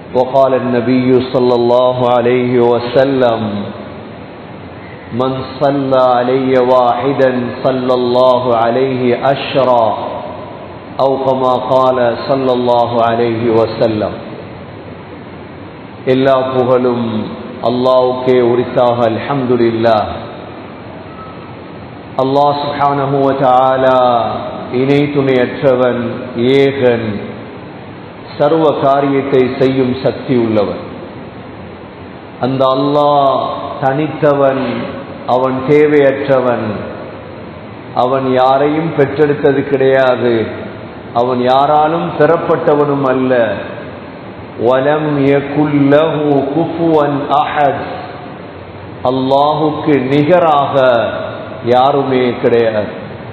وقال النبي صلى الله عليه وسلم من صلى علي واحدا صلى الله عليه أشرا أو كما قال صلى الله عليه وسلم எல்லா புகழும் அல்லாவுக்கே உரித்தாக அல்ஹம்துலில்லா அல்லாஹ் சுப்ஹானஹு வ தஆலா இணை துணையற்றவன் ஏகன் சர்வ காரியத்தை செய்யும் சக்தி உள்ளவன் அந்த அல்லாஹ் தனித்தவன் அவன் தேவையற்றவன் அவன் யாரையும் பெற்றெடுத்தது கிடையாது அவன் யாராலும் பெறப்பட்டவனும் அல்ல வலம் யகுல்லஹு குஃபுவன் அஹத் அல்லாஹுக்கு நிகராக யாருமே கிடையாது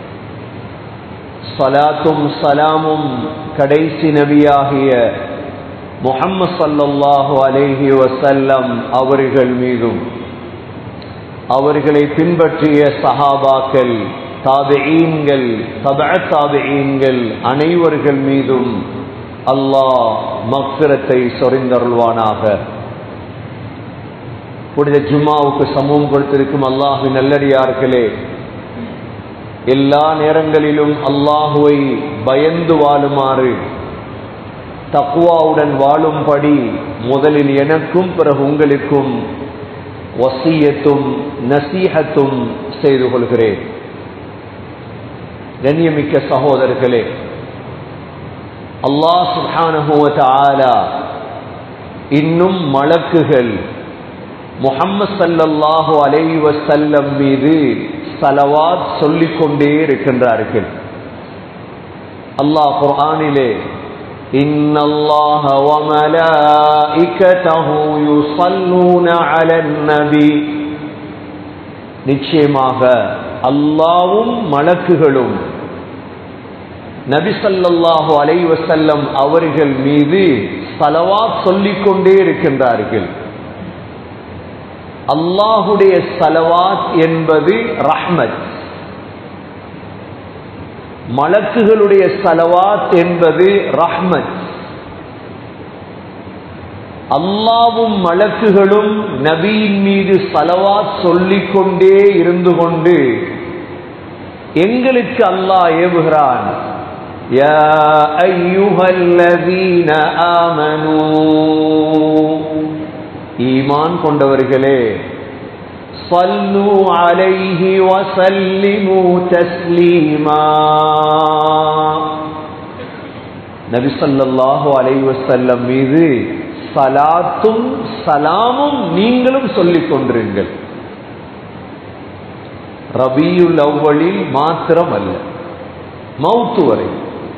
சலாத்தும் சலாமும் கடைசி நபியாகிய முஹம்மது சல்லல்லாஹு அலைஹி வசல்லம் அவர்கள் மீதும் அவர்களை பின்பற்றிய சஹாபாக்கள் தாபிஈன்கள் தப தாபிஈன்கள் அனைவர்கள் மீதும் அல்லாஹ் மக்கிரத்தை சொரிந்தருள்வானாக புனித ஜும்மாவுக்கு சமூகம் கொடுத்திருக்கும் அல்லாஹு நல்லடியார்களே எல்லா நேரங்களிலும் அல்லாஹுவை பயந்து வாழுமாறு தக்குவாவுடன் வாழும்படி முதலில் எனக்கும் பிறகு உங்களுக்கும் வசியத்தும் நசீகத்தும் செய்து கொள்கிறேன் கண்ணியமிக்க சகோதரர்களே அல்லாஹ் சுஹானஹுவ ஆலா இன்னும் மலக்குகள் முகம்மது சல்லல்லாஹு அலைஹி வசல்லம் மீது சலவாத் சொல்லிக் கொண்டே இருக்கின்றார்கள் அல்லாஹ் குர்ஆனிலே إن الله وملائكته يصلون على النبي நிச்சயமாக அல்லாவும் மலக்குகளும் நபி சல்லல்லாஹு அலை வசல்லம் அவர்கள் மீது சலவாத் சொல்லிக் கொண்டே இருக்கின்றார்கள் அல்லாஹுடைய சலவாத் என்பது ரஹ்மத் மலக்குகளுடைய சலவாத் என்பது ரஹ்மத் அல்லாவும் மலக்குகளும் நபியின் மீது சலவாத் சொல்லிக் கொண்டே இருந்து கொண்டு எங்களுக்கு அல்லாஹ் ஏவுகிறான் يا أيها الذين آمنوا ஈமான் கொண்டவர்களே صلوا عليه وسلموا تسليما நபி ஸல்லல்லாஹு அலைஹி வஸல்லம் மீது சலாத்தும் சலாமும் நீங்களும் சொல்லிக் கொண்டிருங்கள் ரபியுல் அவ்வளில் மாத்திரம் அல்ல மவுத்து வரை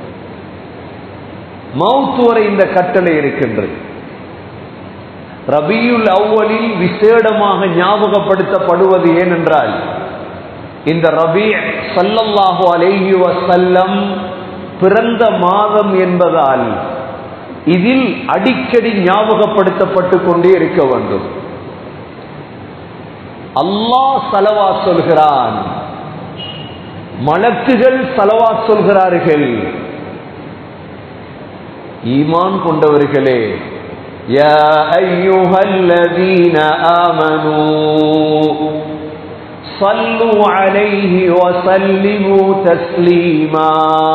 மவுத்து வரை இந்த கட்டளை இருக்கின்றது ரபியுல் அவ்வளில் விசேடமாக ஞாபகப்படுத்தப்படுவது ஏனென்றால் இந்த ரபி சல்லல்லாஹு அலைஹி வசல்லம் பிறந்த மாதம் என்பதால் இதில் அடிக்கடி ஞாபகப்படுத்தப்பட்டு கொண்டே இருக்க வேண்டும் அல்லாஹ் சலவா சொல்கிறான் மலக்குகள் சலவா சொல்கிறார்கள் ஈமான் கொண்டவர்களே يا أيها الذين آمنوا صلوا عليه وسلموا تسليما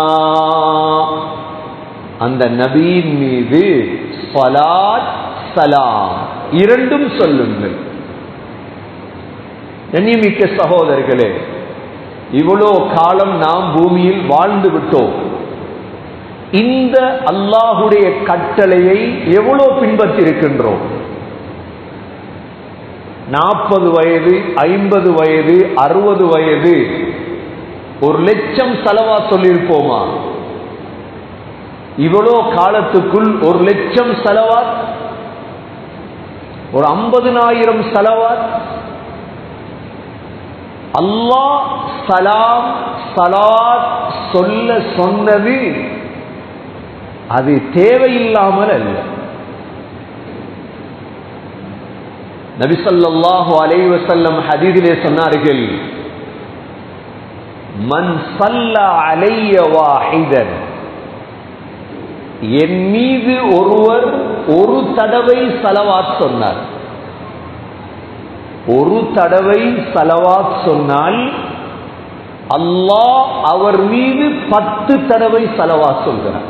அந்த நபியின் மீது சலாத் சலாம் இரண்டும் சொல்லுங்கள் கண்ணியமிக்க சகோதரர்களே இவ்வளோ காலம் நாம் பூமியில் வாழ்ந்து விட்டோம் இந்த அல்லாஹுடைய கட்டளையை எவ்வளோ பின்பற்றி இருக்கின்றோம் நாற்பது வயது ஐம்பது வயது அறுபது வயது ஒரு லட்சம் செலவா சொல்லியிருப்போமா இவ்வளோ காலத்துக்குள் ஒரு லட்சம் செலவாத் ஒரு ஐம்பதுனாயிரம் செலவாத் அல்லாஹ் சலாம் சலாத் சொல்ல சொன்னது அது தேவையில்லாமல் அல்ல நபிசல்லாஹு அலைவசல்லம் ஹதீதிலே சொன்னார்கள் மன் சல்லா அலைய வாஹிதன் என் மீது ஒருவர் ஒரு தடவை சலவாத் சொன்னார் ஒரு தடவை சலவாத் சொன்னால் அல்லாஹ் அவர் மீது பத்து தடவை சலவாத் சொல்கிறார்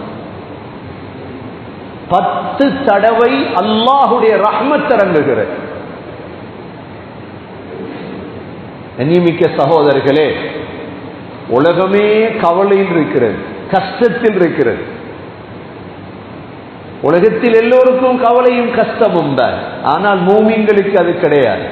பத்து தடவை அல்லாஹுடைய ரஹ்மத் இறங்குகிறது நியமிக்க சகோதரர்களே உலகமே கவலையில் இருக்கிறது கஷ்டத்தில் இருக்கிறது உலகத்தில் எல்லோருக்கும் கவலையும் கஷ்டமும் தான் ஆனால் மூமிங்களுக்கு அது கிடையாது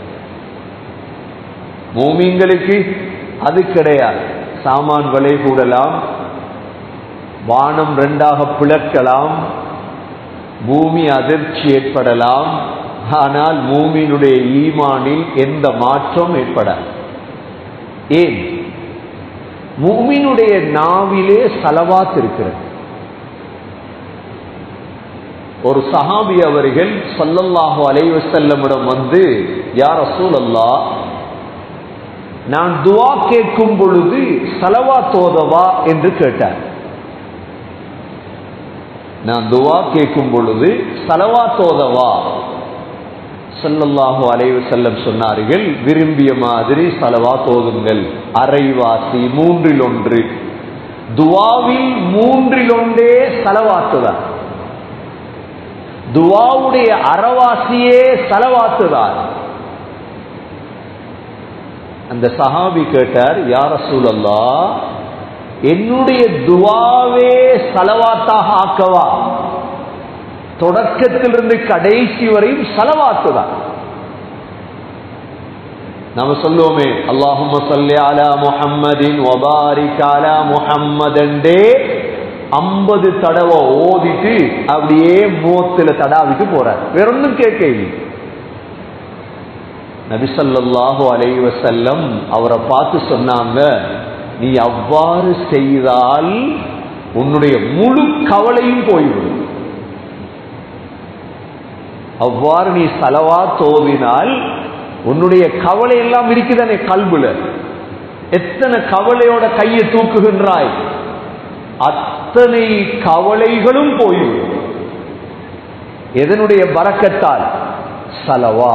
மூமிங்களுக்கு அது கிடையாது சாமான் விலை கூடலாம் வானம் ரெண்டாக பிளக்கலாம் பூமி அதிர்ச்சி ஏற்படலாம் ஆனால் மூமியினுடைய ஈமானில் எந்த மாற்றம் ஏற்படாது ஏன் மூமினுடைய நாவிலே சலவாத் இருக்கிறது ஒரு சஹாபி அவர்கள் சொல்லல்லாஹு அலைவசல்லமிடம் வந்து யார் ரசூல் அல்லா நான் துவா கேட்கும் பொழுது சலவா தோதவா என்று கேட்டார் நான் துவா கேட்கும் பொழுது சலவா தோதவா சொல்லல்லாஹு அலைவு செல்லம் சொன்னார்கள் விரும்பிய மாதிரி சலவா தோதுங்கள் அரைவாசி மூன்றில் ஒன்று துவாவில் மூன்றில் ஒன்றே சலவாத்துதான் துவாவுடைய அறவாசியே சலவாத்துதான் அந்த சஹாபி கேட்டார் யார சூழல்லா என்னுடைய துவாவே சலவாத்தாக ஆக்கவா தொடக்கத்திலிருந்து கடைசி வரையும் சலவாத்து தான் நாம சொல்லுவோமே அல்லாஹும் சல்லி அலா முஹம்மதின் ஒபாரிக் அலா முஹம்மதண்டே ஐம்பது தடவை ஓதிட்டு அப்படியே மூத்துல தடாவிட்டு போறார் வேற ஒன்றும் கேட்க நபிசல்லாஹு அலைவசல்லம் அவரை பார்த்து சொன்னாங்க நீ அவ்வாறு செய்தால் உன்னுடைய முழு கவலையும் போய்விடும் அவ்வாறு நீ செலவா தோவினால் உன்னுடைய கவலை எல்லாம் இருக்குதானே கல்புல எத்தனை கவலையோட கையை தூக்குகின்றாய் அத்தனை கவலைகளும் போய்விடும் எதனுடைய பறக்கத்தால் சலவா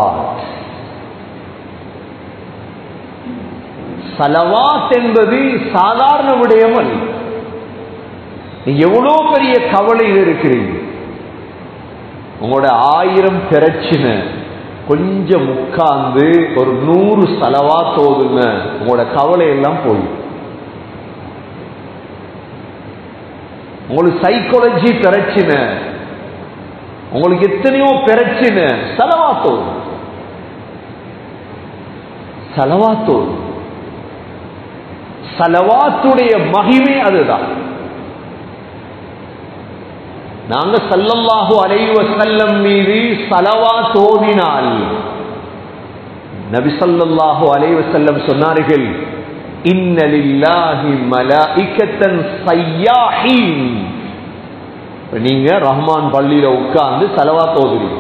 சலவாத் என்பது சாதாரண விடயம் அல்ல நீ எவ்வளோ பெரிய கவலையில் இருக்கிறீங்க உங்களோட ஆயிரம் பிரச்சனை கொஞ்சம் உட்கார்ந்து ஒரு நூறு செலவா தோதுங்க உங்களோட கவலை எல்லாம் போய் உங்களுக்கு சைக்காலஜி பிரச்சனை உங்களுக்கு எத்தனையோ பிரச்சனை செலவா தோதும் செலவா தோதும் சலவாத்துடைய மகிமை அதுதான் நாங்க சல்லல்லாஹு அலைவ செல்லம் மீது சலவா தோதினால் நபி சல்லல்லாஹு அலைவ செல்லம் சொன்னார்கள் இன்னலில்லாஹி மலாஇக்கத்தன் சய்யாஹீன் நீங்க ரஹ்மான் பள்ளியில உட்கார்ந்து சலவா தோதுறீங்க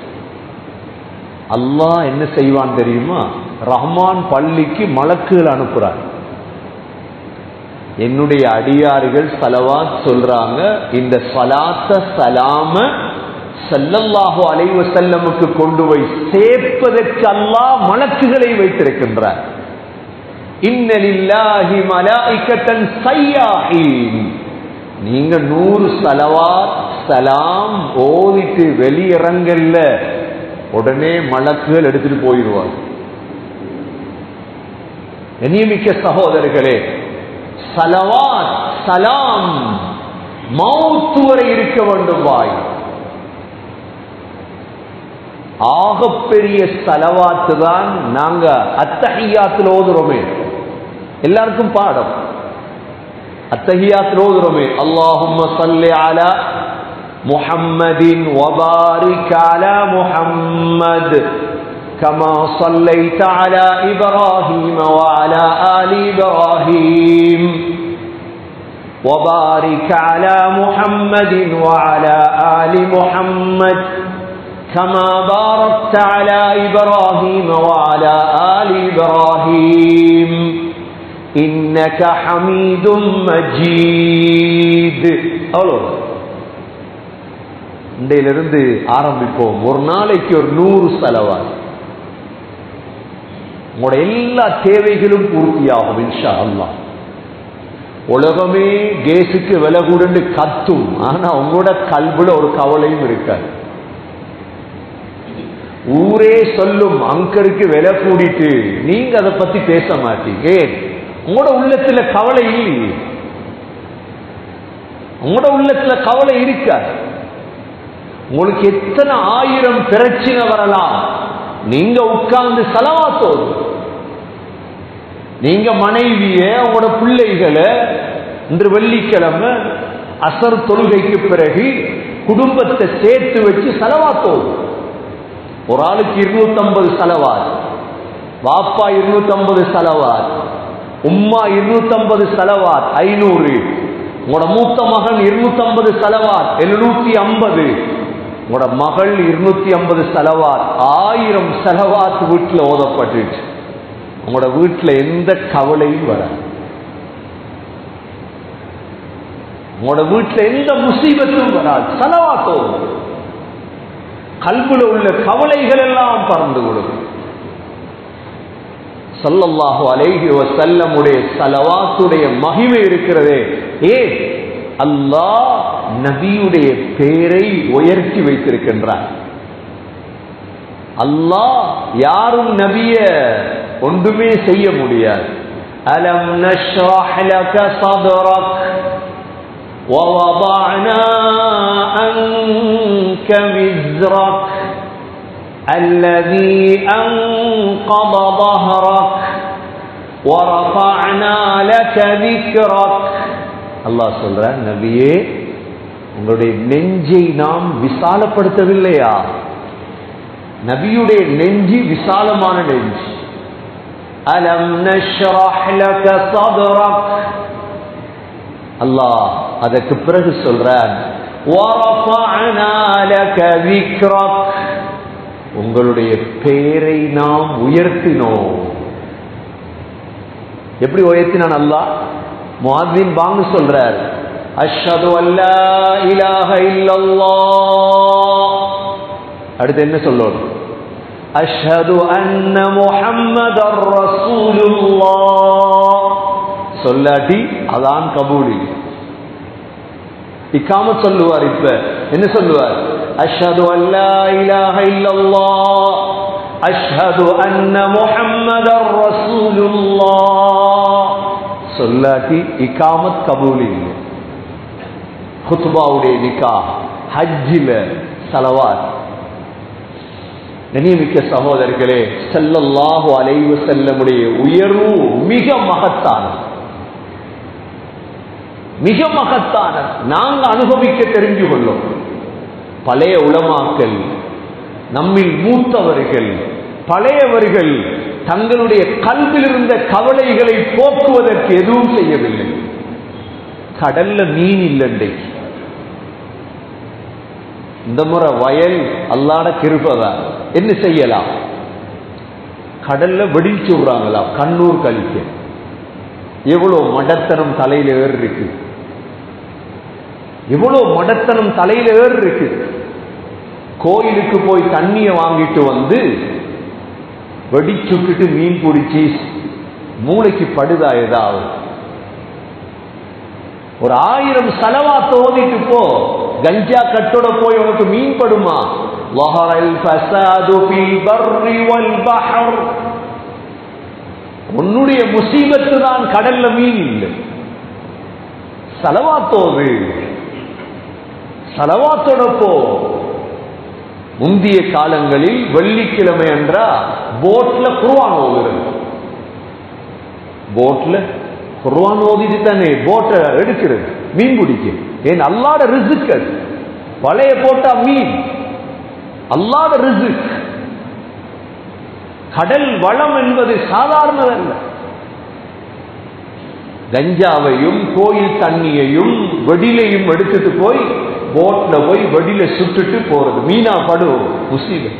அல்லாஹ் என்ன செய்வான் தெரியுமா ரஹ்மான் பள்ளிக்கு மலக்குகள் அனுப்புறார் என்னுடைய அடியார்கள் சலவாத் சொல்றாங்க இந்த சலாத்த சலாம சல்லல்லாஹு அலைவ செல்லமுக்கு கொண்டு போய் சேர்ப்பதற்கு அல்லாஹ் மலக்குகளை வைத்திருக்கின்றார் இன்னலில்லாஹி மலாய்க்கத்தன் சையாஹீன் நீங்க நூறு சலவாத் சலாம் ஓதிட்டு வெளியிறங்கல்ல உடனே மலக்குகள் எடுத்துட்டு போயிடுவார் நியமிக்க சகோதரர்களே சலவாத் சலாம் மௌத்து வரை இருக்க வேண்டும் வாய் ஆகப்பெரிய சலவாத்து தான் நாங்க அத்தஹியாத்தில் ஓதுறோமே எல்லாருக்கும் பாடம் அத்தஹியாத்தில் ஓதுறோமே அல்லாஹும்ம சல்லி அலா முஹம்மதின் வபாரிக் அலா முஹம்மத் كما صليت على إبراهيم وعلى آل إبراهيم وبارك على محمد وعلى آل محمد كما باركت على إبراهيم وعلى آل إبراهيم إنك حميد مجيد أولو இன்றையிலிருந்து ஆரம்பிப்போம் ஒரு நாளைக்கு ஒரு நூறு செலவாய் உங்களோட எல்லா தேவைகளும் பூர்த்தியாகும் இன்ஷா அல்லாஹ் உலகமே கேஸுக்கு விலை கூடன்னு கத்தும் ஆனா உங்களோட கல்வில ஒரு கவலையும் இருக்காது ஊரே சொல்லும் அங்கருக்கு விலை கூடிட்டு நீங்க அதை பத்தி பேச மாட்டீங்க ஏன் உங்களோட உள்ளத்துல கவலை இல்லையே உங்களோட உள்ளத்துல கவலை இருக்காது உங்களுக்கு எத்தனை ஆயிரம் பிரச்சனை வரலாம் நீங்க உட்கார்ந்து செலவாத்தோது நீங்க மனைவிய உங்களோட பிள்ளைகளை இன்று வெள்ளிக்கிழமை அசர் தொழுகைக்கு பிறகு குடும்பத்தை சேர்த்து வச்சு செலவாத்தோது ஒரு ஆளுக்கு இருநூத்தம்பது செலவாத் வாப்பா இருநூத்தம்பது செலவாத் உம்மா இருநூத்தம்பது செலவாத் ஐநூறு உங்களோட மூத்த மகன் இருநூத்தம்பது செலவாத் எழுநூத்தி ஐம்பது உங்களோட மகள் இருநூத்தி ஐம்பது செலவாத் ஆயிரம் செலவாத் வீட்டில் ஓதப்பட்டுச்சு உங்களோட வீட்டில் எந்த கவலையும் வர உங்களோட வீட்டில் எந்த முசீபத்தும் வராது செலவாத்தோ கல்புல உள்ள கவலைகள் எல்லாம் பறந்து கொடுக்கும் சல்லல்லாஹு அலைஹி வசல்லமுடைய சலவாத்துடைய மகிமை இருக்கிறதே ஏ அல்லாஹ் நபியுடைய பேரை உயர்த்தி வைத்திருக்கின்றார் அல்லாஹ் யாரும் நபிய ஒன்றுமே செய்ய முடியாது அலம் நஷ்ரஹ் லக சத்ரக் ووضعنا عنك وزرك الذي أنقض ظهرك ورفعنا لك ذكرك அல்லாஹ் சொல்ற நபியே உங்களுடைய நெஞ்சை நாம் விசாலப்படுத்தவில்லையா நபியுடைய நெஞ்சு விசாலமான நெஞ்சு அலம் நஷ்ரஹ் லக சத்ரக் அல்லாஹ் அதற்கு பிறகு சொல்றான் وَرَفَعْنَا لَكَ ذِكْرَكَ உங்களுடைய பேரை நாம் உயர்த்தினோம் எப்படி உயர்த்தினான் அல்லாஹ் முஅத்தின் வாங்க சொல்றார் அஷ்ஹது அல்லா இலாஹ இல்லல்லாஹ் அடுத்து என்ன சொல்லணும் அஷ்ஹது அன்ன முஹம்மதர் ரசூலுல்லாஹ் சொல்லாட்டி அதான் கபூலி இக்காம சொல்லுவார் இப்ப என்ன சொல்லுவார் அஷ்ஹது அல்லா இலாஹ இல்லல்லாஹ் அஷ்ஹது அன்ன முஹம்மதர் ரசூலுல்லாஹ் சொல்லாட்டி இகாமத் கபூலி இல்லை குத்துபாவுடைய நிக்கா ஹஜ்ஜில சலவாத் நினைமிக்க சகோதரர்களே செல்லல்லாஹு அலைவு செல்லமுடைய உயர்வு மிக மகத்தானது மிக மகத்தான நாங்க அனுபவிக்க தெரிஞ்சு கொள்ளும் பழைய உளமாக்கல் நம்மில் மூத்தவர்கள் பழையவர்கள் தங்களுடைய கல்வில் இருந்த கவலைகளை போக்குவதற்கு எதுவும் செய்யவில்லை கடல்ல மீன் இல்லை இந்த முறை வயல் அல்லாட கிருப்பதா என்ன செய்யலாம் கடல்ல வெடிச்சு விடுறாங்களா கண்ணூர் கழிக்க எவ்வளவு மடத்தனம் தலையில ஏறு இருக்கு எவ்வளவு மடத்தனம் தலையில ஏறு இருக்கு கோயிலுக்கு போய் தண்ணிய வாங்கிட்டு வந்து வெடிச்சுக்கிட்டு மீன் பிடிச்சி மூளைக்கு படுதா ஏதாவது ஒரு ஆயிரம் செலவா தோதிட்டு போ கஞ்சா கட்டோட போய் உனக்கு மீன் படுமா وَهَرَ الْفَسَادُ فِي الْبَرِّ وَالْبَحْرِ உன்னுடைய முசீபத்து தான் கடல்ல மீன் இல்லை செலவாத்தோது செலவாத்தோட போ முந்திய காலங்களில் வெள்ளிக்கிழமை என்றா போட்ல குருவான் ஓதுறது போட்ல குருவான் ஓதிட்டு தானே போட்டை எடுக்கிறது மீன் பிடிக்க ஏன் அல்லாட ரிசுக்கு அது வலைய போட்டா மீன் அல்லாத ரிசுக் கடல் வளம் என்பது சாதாரணதல்ல கஞ்சாவையும் கோயில் தண்ணியையும் வெடிலையும் எடுத்துட்டு போய் போட்ல போய் வெடில சுட்டுட்டு போறது மீனா படு முசீபத்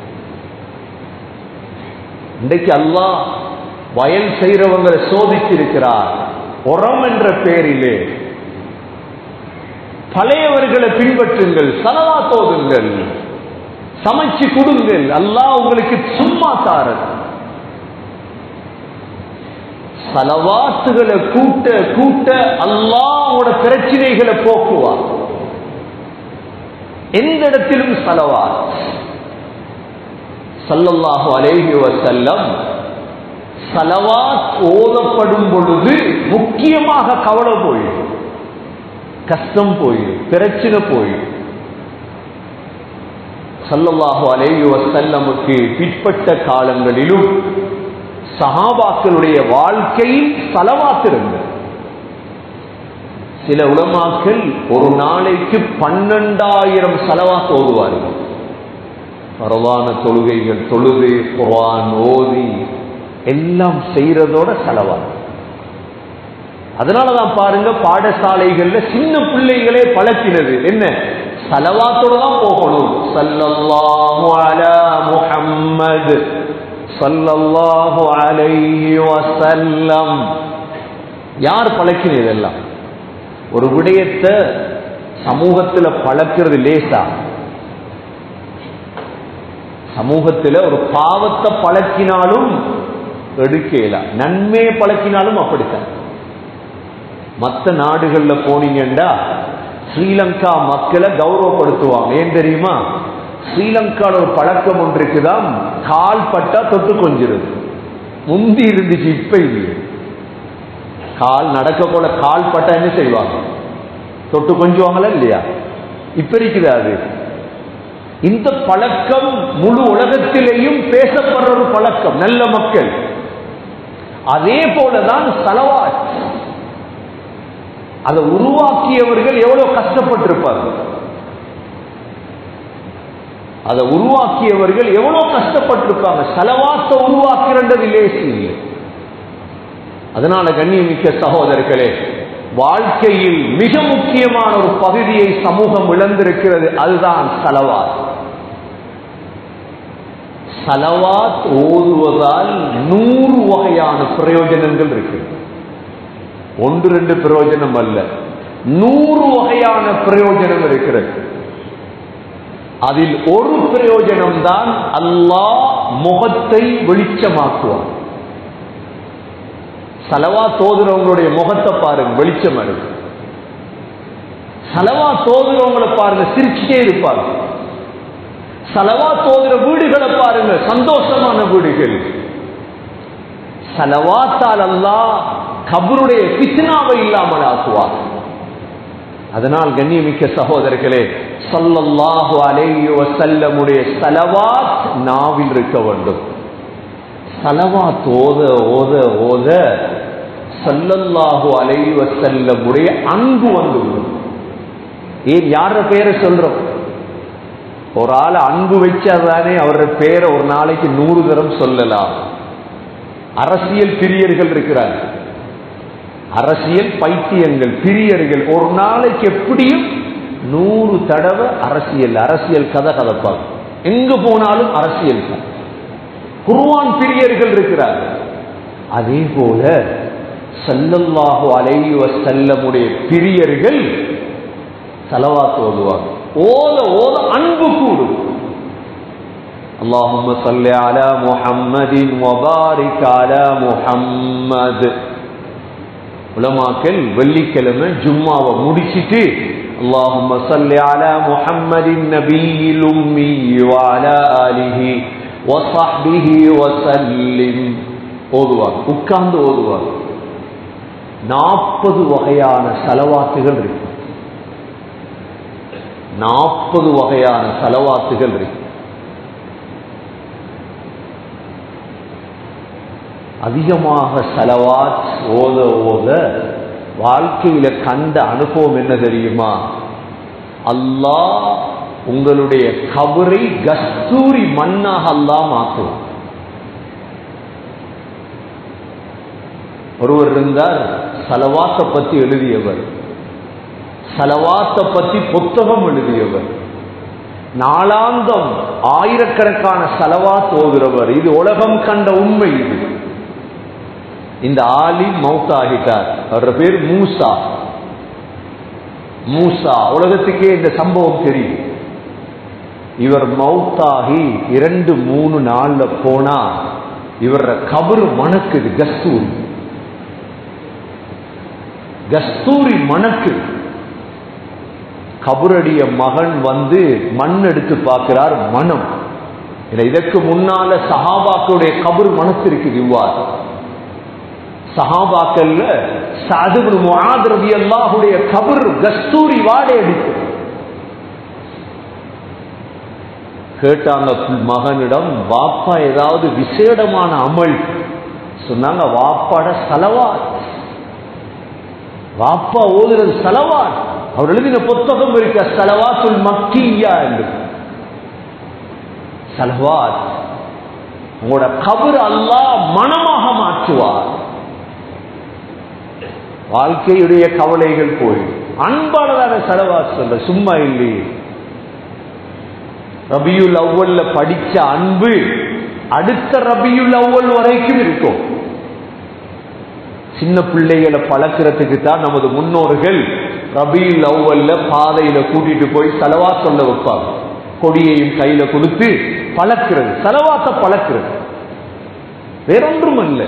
இன்றைக்கு அல்லாஹ் வயல் செய்யறவங்களை சோதிச்சிருக்கிறார் உரம் என்ற பெயரிலே பழையவர்களை பின்பற்றுங்கள் சலவா தோதுங்கள் சமைச்சு கொடுங்கள் அல்லாஹ் உங்களுக்கு சும்மா தாரது சலவாத்துகளை கூட்ட கூட்ட அல்லாஹ்வோட பிரச்சனைகளை போக்குவார் எந்த இடத்திலும் சலவாத் சல்லல்லாஹு அலைஹி வஸல்லம் சலவாத் ஓதப்படும் பொழுது முக்கியமாக கவலை போயிடும் கஷ்டம் போயிடும் பிரச்சனை போயிடும் சல்லல்லாஹு அலைஹி வஸல்லமுக்கு பிற்பட்ட காலங்களிலும் சஹாபாக்களுடைய வாழ்க்கையில் சலவாத் இருந்தது சில உலமாக்கள் ஒரு நாளைக்கு பன்னெண்டாயிரம் செலவாத் ஓதுவார்கள் பரவான தொழுகைகள் தொழுது குர்ஆன் ஓதி எல்லாம் செய்யறதோட செலவா அதனாலதான் பாருங்க பாடசாலைகள்ல சின்ன பிள்ளைகளே பழக்கினது என்ன சலவாத்தோட தான் போகணும் சல்லல்லாஹு அலா முஹம்மது சல்லல்லாஹு அலைஹி வஸல்லம் யார் பழக்கினது இதெல்லாம் ஒரு விடயத்தை சமூகத்துல பழக்கிறது லேசா சமூகத்துல ஒரு பாவத்தை பழக்கினாலும் எடுக்கல நன்மையை பழக்கினாலும் அப்படித்தான் மற்ற நாடுகள்ல போனீங்கண்டா ஸ்ரீலங்கா மக்களை கௌரவப்படுத்துவாங்க ஏன் தெரியுமா ஸ்ரீலங்கால ஒரு பழக்கம் ஒன்று இருக்குதான் கால் பட்டா தொட்டு கொஞ்சிருது முந்தி இருந்துச்சு இப்ப இல்லையே கால் நடக்க போல கால் பட்டா என்ன செய்வாங்க தொட்டு கொஞ்சுவாங்களா இல்லையா இப்ப இருக்குது அது இந்த பழக்கம் முழு உலகத்திலேயும் பேசப்படுற ஒரு பழக்கம் நல்ல மக்கள் அதே போலதான் சலவாத் அதை உருவாக்கியவர்கள் எவ்வளவு கஷ்டப்பட்டிருப்பார்கள் அதை உருவாக்கியவர்கள் எவ்வளவு கஷ்டப்பட்டிருப்பாங்க செலவாத்த உருவாக்குறது லேசி இல்லை அதனால கண்ணியமிக்க சகோதரர்களே வாழ்க்கையில் மிக முக்கியமான ஒரு பகுதியை சமூகம் இழந்திருக்கிறது அதுதான் சலவாத் சலவாத் ஓதுவதால் நூறு வகையான பிரயோஜனங்கள் இருக்கு ஒன்று ரெண்டு பிரயோஜனம் அல்ல நூறு வகையான பிரயோஜனம் இருக்கிறது அதில் ஒரு பிரயோஜனம் தான் அல்லாஹ் முகத்தை வெளிச்சமாக்குவார் சலவா தோதுறவங்களுடைய முகத்தை பாருங்க வெளிச்சம் இருக்கு சலவா தோதுறவங்களை பாருங்க சிரிச்சுட்டே இருப்பாங்க சலவா தோதுற வீடுகளை பாருங்க சந்தோஷமான வீடுகள் சலவாத்தால் அல்லாஹ் கபருடைய பித்னாவை இல்லாமல் ஆக்குவார் அதனால் கண்ணியமிக்க சகோதரர்களே சல்லல்லாஹு அலைஹி வஸல்லமுடைய சலவாத் நாவில் இருக்க வேண்டும் சலவாத் ஓத ஓத ஓத சல்லல்லாஹு அலைஹி வஸல்லமுடைய அன்பு வந்துவிடும் ஏன் யார பேரை சொல்றோம் ஒரு ஆள் அன்பு வச்சாதானே அவரோட பேரை ஒரு நாளைக்கு நூறு தரம் சொல்லலாம் அரசியல் பிரியர்கள் இருக்கிறார் அரசியல் பைத்தியங்கள் பிரியர்கள் ஒரு நாளைக்கு எப்படியும் நூறு தடவை அரசியல் அரசியல் கதை கதப்பாங்க எங்க போனாலும் அரசியல் தான் குருவான் பிரியர்கள் இருக்கிறார் அதே போல சல்லல்லாஹு அலைஹி வஸல்லமுடைய பிரியர்கள் செலவாத்து ஓதுவாங்க ஓத ஓத அன்பு கூடும் اللهم صل على محمد وبارك على محمد உலமாக்கள் வெள்ளிக்கிழமை ஜும்மாவை முடிச்சிட்டு اللهم صل على محمد النبي الأمي وعلى آله وصحبه وسلم ஓதுவார் உட்கார்ந்து ஓதுவார் நாற்பது வகையான செலவாத்துகள் இருக்கு நாற்பது வகையான செலவாத்துகள் இருக்கு அதிகமாக செலவாத் ஓத ஓத வாழ்க்கையில கண்ட அனுபவம் என்ன தெரியுமா அல்லாஹ் உங்களுடைய கபரை கஸ்தூரி மண்ணாக அல்லாஹ் மாற்றும் ஒருவர் இருந்தார் சலவாத்தை பத்தி எழுதியவர் சலவாத்தை பத்தி புத்தகம் எழுதியவர் நாளாந்தம் ஆயிரக்கணக்கான செலவாத் ஓதுறவர் இது உலகம் கண்ட உண்மை இது இந்த ஆலி மௌத்தாகிட்டார் அவரோட பேர் மூசா மூசா உலகத்துக்கே இந்த சம்பவம் தெரியும் இவர் மௌத்தாகி இரண்டு மூணு நாள்ல போனா இவர கபரு மணக்குது கஸ்தூரி கஸ்தூரி மணக்கு கபுரடிய மகன் வந்து மண் எடுத்து பார்க்கிறார் மனம் இல்ல இதற்கு முன்னால சஹாபாக்களுடைய கபர் மனசு இருக்குது இவ்வாறு சஹாபாக்கள்ல சாதுபு முஆத் ரலியல்லாஹுடைய கபர் கஸ்தூரி வாடை அடித்து கேட்டாங்க மகனிடம் வாப்பா ஏதாவது விசேடமான அமல் சொன்னாங்க வாப்பாட சலவாத் வாப்பா ஓதுறது சலவாத் அவர் எழுதின புத்தகம் இருக்க சலவாத்துல் மக்கியா என்று சலவாத் உங்களோட கபர் அல்லாஹ் மனமாக மாற்றுவார் வாழ்க்கையுடைய கவலைகள் போய் அன்பானதான செலவாத் சொல்ற சும்மா இல்லையே ரபியுல் அவ்வல்ல படிச்ச அன்பு அடுத்த ரபியுல் அவ்வல் வரைக்கும் இருக்கும் சின்ன பிள்ளைகளை பழக்கிறதுக்கு தான் நமது முன்னோர்கள் ரபியுல் அவ்வல்ல பாதையில கூட்டிட்டு போய் செலவா சொல்ல வைப்பாங்க கொடியையும் கையில கொடுத்து பழக்கிறது செலவாத்த பழக்கிறது வேறொன்றும் அல்ல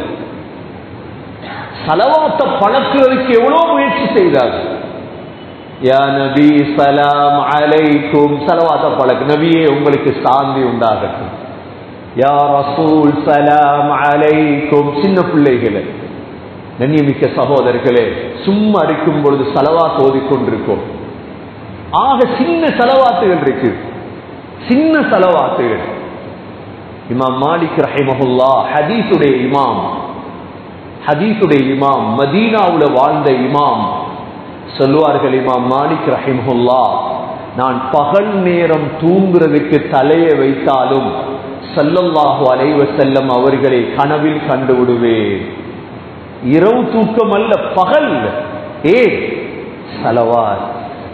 சலவாத்த பழக்கிறதுக்கு எவ்வளவு முயற்சி செய்தார்கள் யா நபி சலாம் அலைக்கும் சலவாத்த பழக்கு நபியே உங்களுக்கு சாந்தி உண்டாகட்டும் யா ரசூல் சலாம் அலைக்கும் சின்ன பிள்ளைகளே நன்னியமிக்க சகோதரர்களே சும்மா இருக்கும் பொழுது சலவாத் ஓதிக்கொண்டிருக்கோம் ஆக சின்ன செலவாத்துகள் இருக்கு சின்ன செலவாத்துகள் இமாம் மாலிக் ரஹிமஹுல்லா ஹதீஸுடைய இமாம் ஹதீஸுடைய இமாம் மதீனாவுல வாழ்ந்த இமாம் சொல்லுவார்கள் இமாம் மாலிக் ரஹிமஹுல்லா நான் பகல் நேரம் தூங்குறதுக்கு தலையை வைத்தாலும் சல்லல்லாஹு அலைவ செல்லம் அவர்களை கனவில் கண்டு விடுவேன் இரவு தூக்கம் அல்ல பகல் ஏ சலவாத்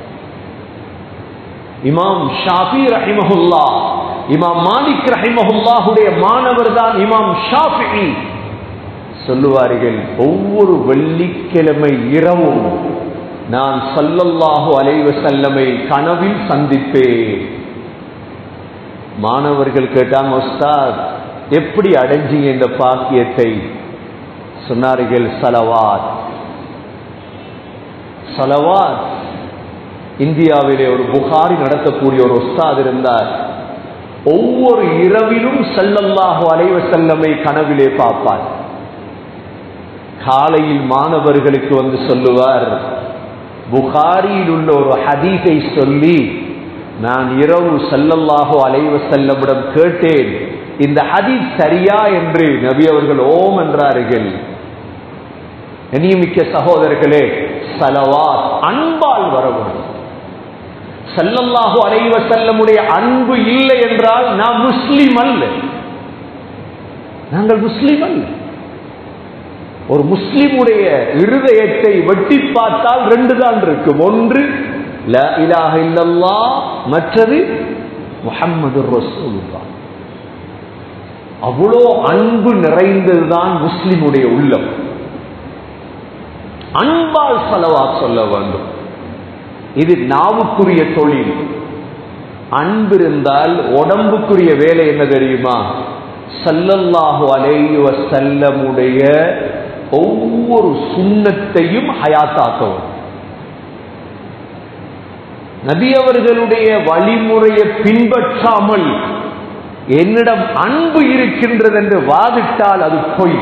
இமாம் ஷாஃபி ரஹிமஹுல்லா இமாம் மாலிக் ரஹிமஹுல்லாஹுடைய மாணவர் தான் இமாம் ஷாஃபி சொல்லுவார்கள் ஒவ்வொரு வெள்ளிக்கிழமை இரவும் நான் சல்லல்லாஹு அலைவ செல்லமை கனவில் சந்திப்பேன் மாணவர்கள் கேட்டாங்க உஸ்தாத் எப்படி அடைஞ்சீங்க இந்த பாக்கியத்தை சொன்னார்கள் சலவாத் சலவாத் இந்தியாவிலே ஒரு புகாரி நடத்தக்கூடிய ஒரு உஸ்தாத் இருந்தார் ஒவ்வொரு இரவிலும் சல்லல்லாஹு அலைவ செல்லமை கனவிலே பார்ப்பார் காலையில் மாணவர்களுக்கு வந்து சொல்லுவார் புகாரியில் உள்ள ஒரு ஹதீஸை சொல்லி நான் இரவு சல்லல்லாஹு அலைவ செல்லமிடம் கேட்டேன் இந்த ஹதீஸ் சரியா என்று நபி அவர்கள் ஓம் என்றார்கள் நியமிக்க சகோதரர்களே சலவாத் அன்பால் வரவும் சல்லல்லாஹு அலைவ செல்லமுடைய அன்பு இல்லை என்றால் நான் முஸ்லிம் அல்ல நாங்கள் முஸ்லிம் அல்ல ஒரு முஸ்லிமுடைய இருதயத்தை வெட்டி பார்த்தால் ரெண்டு தான் இருக்கும் ஒன்று ல இலாஹ இல்லல்லா மற்றது முஹம்மது ரசூலுல்லாஹ் அவ்வளோ அன்பு நிறைந்ததுதான் முஸ்லிமுடைய உள்ளம் அன்பால் செலவா சொல்ல வேண்டும் இது நாவுக்குரிய தொழில் அன்பு இருந்தால் உடம்புக்குரிய வேலை என்ன தெரியுமா சல்லல்லாஹு அலைவ செல்லமுடைய ஒவ்வொரு சுண்ணத்தையும் ஹயாத்தாக்கவும் நபி அவர்களுடைய வழிமுறையை பின்பற்றாமல் என்னிடம் அன்பு இருக்கின்றது என்று வாதிட்டால் அது பொய்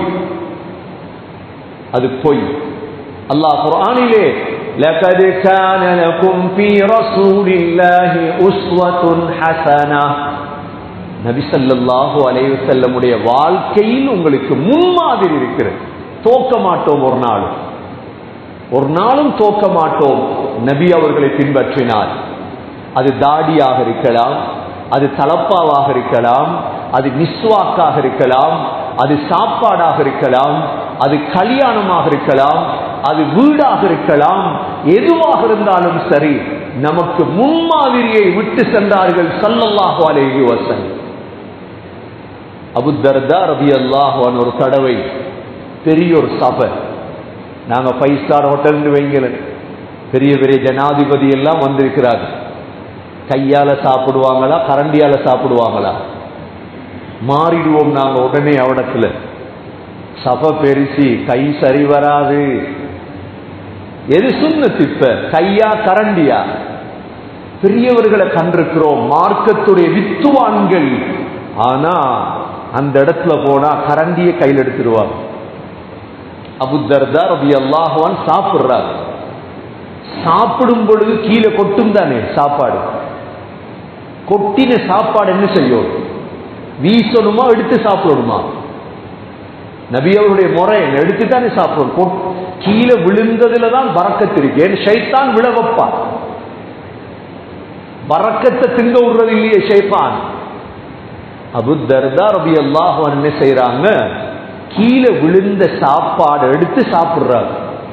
அது பொய் அல்லாஹ் குர்ஆனிலே لقد كان لكم في رسول الله أسوة حسنة நபி ஸல்லல்லாஹு அலைஹி வஸல்லமுடைய வாழ்க்கையில் உங்களுக்கு முன்மாதிரி இருக்கிறது தோக்க மாட்டோம் ஒரு நாள் ஒரு நாளும் தோக்க மாட்டோம் நபி அவர்களை பின்பற்றினார் அது தாடியாக இருக்கலாம் அது தலப்பாவாக இருக்கலாம் அது மிஸ்வாக்காக இருக்கலாம் அது சாப்பாடாக இருக்கலாம் அது கல்யாணமாக இருக்கலாம் அது வீடாக இருக்கலாம் எதுவாக இருந்தாலும் சரி நமக்கு முன்மாதிரியை விட்டு சென்றார்கள் சல்லல்லாஹு அலைஹி வஸல்லம் அபு தர்தா ரபி அல்லாஹான் ஒரு தடவை பெரிய ஒரு சபை நாங்க ஃபைவ் ஸ்டார் ஹோட்டல்னு வைங்களேன் பெரிய பெரிய ஜனாதிபதி எல்லாம் வந்திருக்கிறார் கையால சாப்பிடுவாங்களா கரண்டியால சாப்பிடுவாங்களா மாறிடுவோம் நாங்க உடனே அவடத்துல சபை பெருசி கை சரி வராது எது சுண்ணத்து இப்ப கையா கரண்டியா பெரியவர்களை கண்டிருக்கிறோம் மார்க்கத்துடைய வித்துவான்கள் ஆனா அந்த இடத்துல போனா கரண்டிய கையில் எடுத்துருவாங்க அபுத்தர்தா ரபி அல்லாஹுவான் சாப்பிடுறார் சாப்பிடும் பொழுது கீழே கொட்டும் தானே சாப்பாடு கொட்டின சாப்பாடு என்ன செய்யும் வீசணுமா எடுத்து சாப்பிடணுமா நபி அவருடைய முறை என்ன எடுத்து தானே சாப்பிடணும் கொட்- கீழே விழுந்ததுல தான் பறக்கத்து இருக்கு ஏன் ஷைத்தான் விழ வைப்பான் பறக்கத்தை திங்க விடுறது இல்லையே ஷைத்தான் அபு தர்தா ரபி அல்லாஹ் என்ன செய்யறாங்க கீழே விழுந்த சாப்பாடு எடுத்து சாப்பிடுறாங்க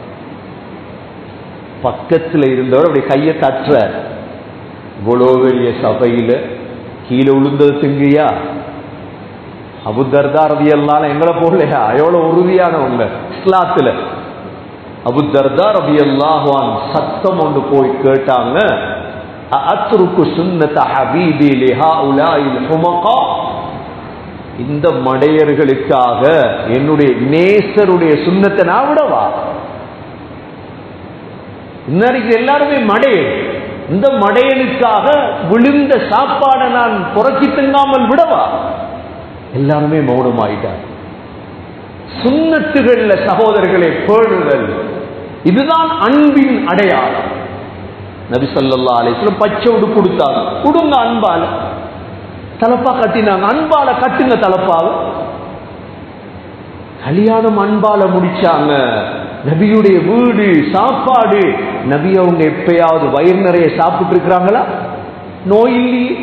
பக்கத்துல இருந்தவர் அப்படி கையை தட்டுறார் இவ்வளோ பெரிய சபையில கீழே விழுந்தது திங்கியா அபுத்தர்தா ரதி எல்லாம் எங்களை போகலையா எவ்வளவு உறுதியானவங்க இஸ்லாத்துல அபுத்தர்தா ரதி அல்லாஹான் சத்தம் ஒன்று போய் கேட்டாங்க அத்ருக்கு சுன்னத ஹபீபி லிஹா உலாயில் ஹுமகா இந்த மடையர்களுக்காக என்னுடைய நேசருடைய சுண்ணத்தை நான் விடவா இன்னைக்கு எல்லாருமே மடையன் இந்த மடையனுக்காக விழுந்த சாப்பாடை நான் புறக்கி திங்காமல் விடவா எல்லாருமே மௌனமாயிட்டார் சுண்ணத்துகள்ல சகோதரர்களை பேணுதல் இதுதான் அன்பின் அடையாளம் நபி ஸல்லல்லாஹு அலைஹி வஸல்லம் பச்சை உடு கொடுத்தாங்க கொடுங்க அன்பால தலப்பா கட்டினாங்க அன்பால கட்டுங்க தலப்பாவை கல்யாணம் அன்பால முடிச்சாங்க நபியுடைய வீடு சாப்பாடு நபி அவங்க எப்பயாவது வயிறு நிறைய சாப்பிட்டு இருக்கிறாங்களா நோய் இல்லையே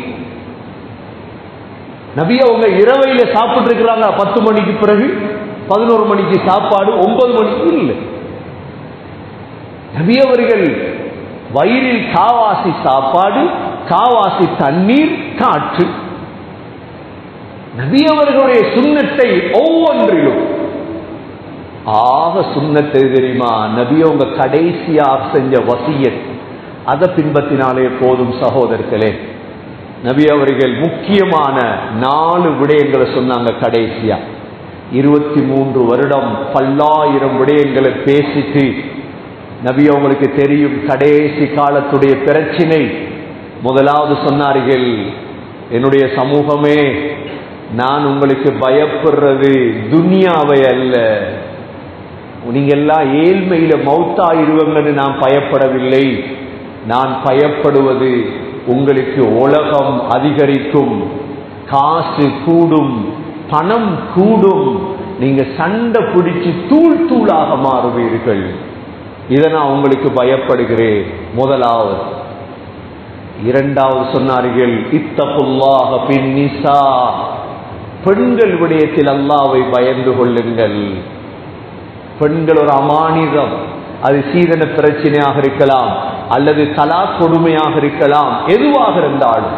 நபி அவங்க இரவையில சாப்பிட்டு இருக்கிறாங்க பத்து மணிக்கு பிறகு பதினோரு மணிக்கு சாப்பாடு ஒன்பது மணிக்கு இல்லை நபி அவர்கள் வயிறில் காவாசி சாப்பாடு காவாசி தண்ணீர் காற்று நபி அவர்களுடைய சுண்ணத்தை ஒவ்வொன்றிலும் ஆக சுண்ணத்தை தெரியுமா நபி அவங்க கடைசியாக செஞ்ச வசியத் அதை பின்பற்றினாலே போதும் சகோதரர்களே நபி அவர்கள் முக்கியமான நாலு விடயங்களை சொன்னாங்க கடைசியா இருபத்தி மூன்று வருடம் பல்லாயிரம் விடயங்களை பேசிட்டு நபி அவங்களுக்கு தெரியும் கடைசி காலத்துடைய பிரச்சினை முதலாவது சொன்னார்கள் என்னுடைய சமூகமே நான் உங்களுக்கு பயப்படுறது துனியாவை அல்ல நீங்க எல்லாம் ஏழ்மையில மௌத்தாயிருவங்கன்னு நான் பயப்படவில்லை நான் பயப்படுவது உங்களுக்கு உலகம் அதிகரிக்கும் காசு கூடும் பணம் கூடும் நீங்க சண்டை பிடிச்சு தூள் தூளாக மாறுவீர்கள் இதை நான் உங்களுக்கு பயப்படுகிறேன் முதலாவது இரண்டாவது சொன்னார்கள் இத்தகுல்லாக பின் நிசா பெண்கள் விடயத்தில் அல்லாவை பயந்து கொள்ளுங்கள் பெண்கள் ஒரு அமானிதம் அது சீதன பிரச்சனையாக இருக்கலாம் அல்லது தலா கொடுமையாக இருக்கலாம் எதுவாக இருந்தாலும்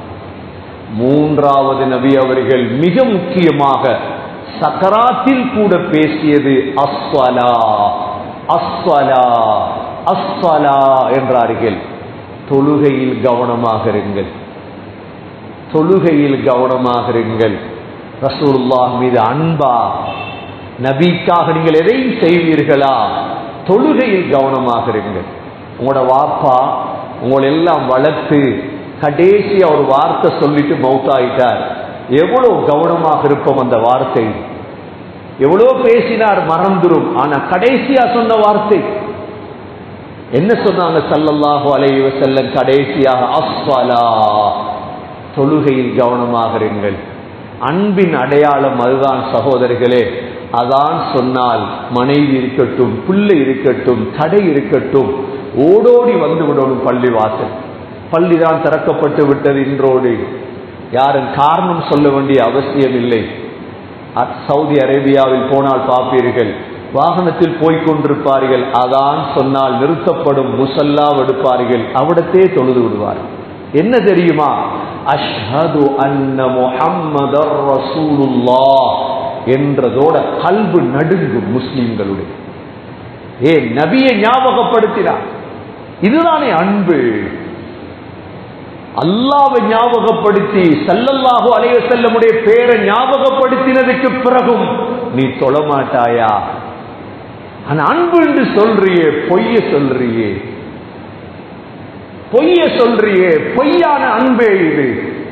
மூன்றாவது நபி அவர்கள் மிக முக்கியமாக சக்கராத்தில் கூட பேசியது அஸ்வலா அஸ்வலா அஸ்வலா என்றார்கள் தொழுகையில் கவனமாக இருங்கள் தொழுகையில் கவனமாக இருங்கள் ரசூலுல்லாஹ் மீது அன்பா நபிக்காக நீங்கள் எதையும் செய்வீர்களா தொழுகையில் கவனமாக இருங்கள் உங்களோட வாப்பா உங்களை எல்லாம் வளர்த்து கடைசியா ஒரு வார்த்தை சொல்லிட்டு மௌத்தாயிட்டார் எவ்வளவு கவனமாக இருப்போம் அந்த வார்த்தை எவ்வளவு பேசினார் மறந்துரும் ஆனா கடைசியா சொன்ன வார்த்தை என்ன சொன்னாங்க சல்லல்லாஹு அலைஹி வஸல்லம் கடைசியாக அஸ்வலா தொழுகையில் கவனமாக இருங்கள் அன்பின் அடையாளம் அதுதான் சகோதரிகளே அதான் சொன்னால் மனைவி இருக்கட்டும் பிள்ளை இருக்கட்டும் கடை இருக்கட்டும் ஓடோடி வந்து விடணும் பள்ளி வாசல் பள்ளி தான் திறக்கப்பட்டு விட்டது இன்றோடு யாரும் காரணம் சொல்ல வேண்டிய அவசியம் இல்லை அ- சவுதி அரேபியாவில் போனால் பார்ப்பீர்கள் வாகனத்தில் போய்க் கொண்டிருப்பார்கள் அதான் சொன்னால் நிறுத்தப்படும் முசல்லா எடுப்பார்கள் அவிடத்தே தொழுது விடுவார்கள் என்ன தெரியுமா அஷ்ஹது அன்ன முஹம்மதர் ரசூலுல்லாஹ் என்றதோட கல்பு நடுங்கும் முஸ்லிம்களுடைய ஏ நபியை ஞாபகப்படுத்தினார் இதுதானே அன்பு அல்லாவை ஞாபகப்படுத்தி சல்லல்லாஹு அலைய செல்லமுடைய பேரை ஞாபகப்படுத்தினதுக்கு பிறகும் நீ தொழமாட்டாயா ஆனா அன்பு என்று சொல்றியே பொய்ய சொல்றியே பொய்ய சொல்றியே பொய்யான அன்பே இது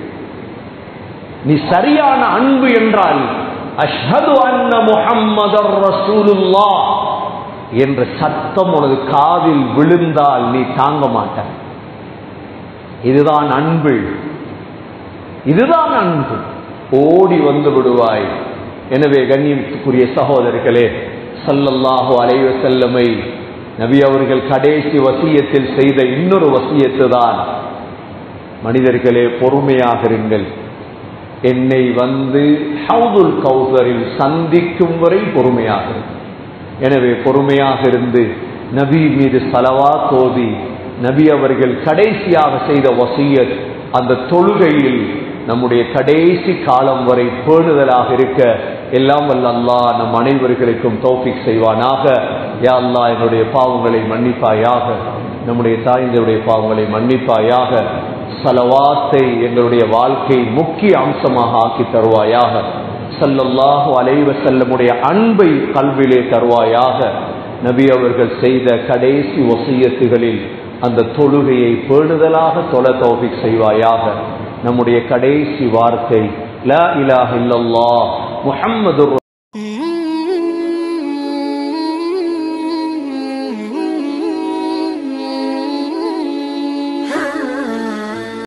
நீ சரியான அன்பு என்றால் அஷ்ஹது அன்ன முஹம்மதர் ரசூலுல்லாஹ் என்ற சத்தம் உனது காதில் விழுந்தால் நீ தாங்க மாட்டாய் இதுதான் அன்பு இதுதான் அன்பு ஓடி வந்து விடுவாய் எனவே கண்ணியத்துக்குரிய சகோதரர்களே சல்லல்லாஹு அலைவ செல்லமை நபி அவர்கள் கடைசி வசியத்தில் செய்த இன்னொரு வசியத்து தான் மனிதர்களே பொறுமையாக இருங்கள் என்னை வந்து ஹவுதுல் கௌசரில் சந்திக்கும் வரை பொறுமையாக இருங்கள் எனவே பொறுமையாக இருந்து நபி மீது சலவா தோதி நபி அவர்கள் கடைசியாக செய்த வசியத் அந்த தொழுகையில் நம்முடைய கடைசி காலம் வரை பேணுதலாக இருக்க எல்லாம் வல்ல அல்லாஹ் நம் அனைவர்களுக்கும் தௌஃபிக் செய்வானாக யா அல்லாஹ் என்னுடைய பாவங்களை மன்னிப்பாயாக நம்முடைய தாய்ந்தருடைய பாவங்களை மன்னிப்பாயாக சலவாத்தை எங்களுடைய வாழ்க்கை முக்கிய அம்சமாக ஆக்கி தருவாயாக சல்லல்லாஹு அலைவ செல்லமுடைய அன்பை கல்விலே தருவாயாக நபி அவர்கள் செய்த கடைசி வசியத்துகளில் அந்த தொழுகையை பேணுதலாக தொல தௌஃபிக் செய்வாயாக நம்முடைய கடைசி வார்த்தை லா இலாஹ இல்லல்லாஹ் முஹம்மது